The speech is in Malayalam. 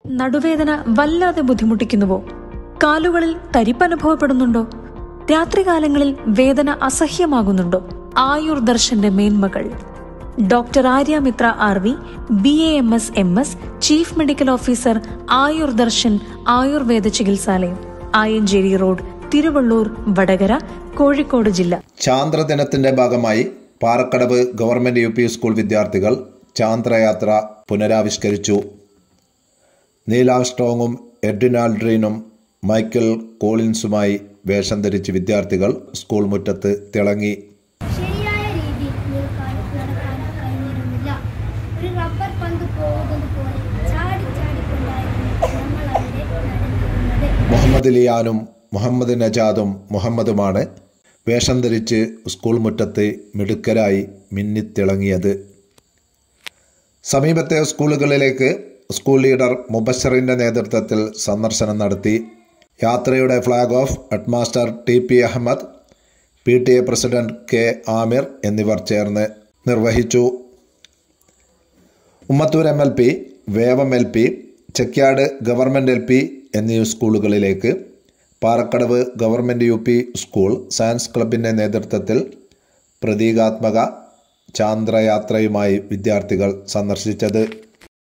നടുവേദന വല്ലാതെ ബുദ്ധിമുട്ടിക്കുന്നുവോ കാലുകളിൽ തരിപ്പ് അനുഭവപ്പെടുന്നുണ്ടോ രാത്രികാലങ്ങളിൽ വേദന അസഹ്യമാകുന്നുണ്ടോ ആയുർ ദർശന്റെ മേന്മകൾ doctor Arya Mitra R V B A M S M S chief medical officer Ayur Darshan Ayurveda ചികിത്സാലയം ആയഞ്ചേരി റോഡ് തിരുവള്ളൂർ വടകര കോഴിക്കോട് ജില്ല ചാന്ദ്രദിനത്തിന്റെ ഭാഗമായി Parakkadavu government U P school വിദ്യാർത്ഥികൾ ചാന്ദ്രയാത്ര പുനരാവിഷ്കരിച്ചു നീലാ സ്ട്രോങ്ങും എഡ്രിനാൾഡ്രീനും മൈക്കൽ കോളിൻസുമായി വേഷം ധരിച്ച് വിദ്യാർത്ഥികൾ സ്കൂൾ മുറ്റത്ത് തിളങ്ങി ശരിയായ രീതിയിൽ നിൽക്കാൻ നടക്കാൻ കഴിഞ്ഞിരുന്നില്ല ഒരു റബ്ബർ പന്ത് പോകുന്നത് പോലെ ചാടി ചാടിക്കൊണ്ടായിരുന്നു നമ്മൾ അവിടെ നടന്നിരുന്നത് മുഹമ്മദ് ലിയാനും മുഹമ്മദ് നജാദും മുഹമ്മദുമാണ് വേഷം ധരിച്ച് സ്കൂൾ മുറ്റത്ത് മിടുക്കരായി മിന്നിത്തിളങ്ങിയത് സമീപത്തെ സ്കൂളുകളിലേക്ക് സ്കൂൾ ലീഡർ മുബഷറിന്റെ നേതൃത്വത്തിൽ സന്ദർശനം നടത്തി യാത്രയുടെ flag off headmaster T P Ahammed P T A president K Aamir എന്നിവർ ചേർന്ന് നിർവഹിച്ചു Ummathur M L P Vevam L P Chekyad government L P എന്നീ സ്കൂളുകളിലേക്ക് Parakkadavu government U P school science ക്ലബിൻ്റെ നേതൃത്വത്തിൽ പ്രതീകാത്മക ചാന്ദ്രയാത്രയുമായി വിദ്യാർത്ഥികൾ സന്ദർശിച്ചത്